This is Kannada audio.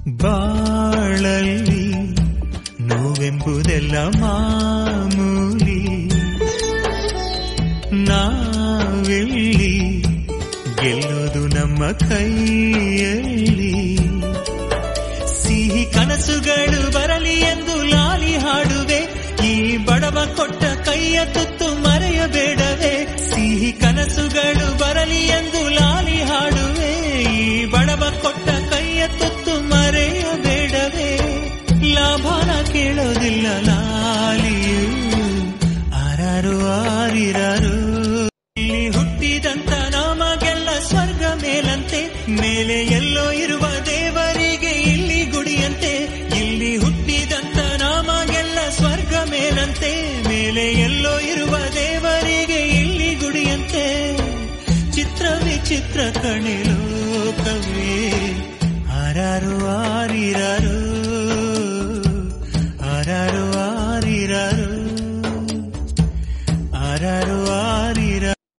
ಬಾಳಲ್ಲಿ ನೋವೆಂಬುದೆಲ್ಲ ಮಾಮೂಲಿ ನಾವೆಲ್ಲಿ ಗೆಲ್ಲೋದು ನಮ್ಮ ಕೈಯಲ್ಲಿ ಸಿಹಿ ಕನಸುಗಳು ಬರಲಿ ಎಂದು ಲಾಲಿ ಹಾಡುವೆ ಈ ಬಡವ ಕೊಟ್ಟ ಕೈಯ ತುತ್ತು ಮರೆಯಬೇಡವೇ ಸಿಹಿ ಕನಸುಗಳು ಬರಲಿ ಎಂದು ಲಾಲಿ ಹಾಡುವೆ ಈ ಬಡವ ಕೊಟ್ಟ ಕೈಯ ತುತ್ತು ಮರೆಯಬೇಡವೇ ಲಾಭನ ಕೇಳೋದಿಲ್ಲ ಲಾಲಿಯು ಆರಾರು ಆರಿರಾರು ಇಲ್ಲಿ ಹುಟ್ಟಿದಂತ ನಮಗೆಲ್ಲ ಸ್ವರ್ಗ ಮೇಲಂತೆ ಮೇಲೆ ಎಲ್ಲೋ ಇರುವ ದೇವರಿಗೆ ಇಲ್ಲಿ ಗುಡಿಯಂತೆ ಇಲ್ಲಿ ಹುಟ್ಟಿದಂತ ನಮಗೆಲ್ಲ ಸ್ವರ್ಗ ಮೇಲಂತೆ ಮೇಲೆ ಎಲ್ಲೋ ಇರುವ ದೇವರಿಗೆ ಇಲ್ಲಿ ಗುಡಿಯಂತೆ ಚಿತ್ರ ವಿಚಿತ್ರ ಕಣೆ ಲೋಕವೇ ಆರಾರು ಆರಿರಾರು ಆರಾರು ಆರಿರಾರು ಆರಾರು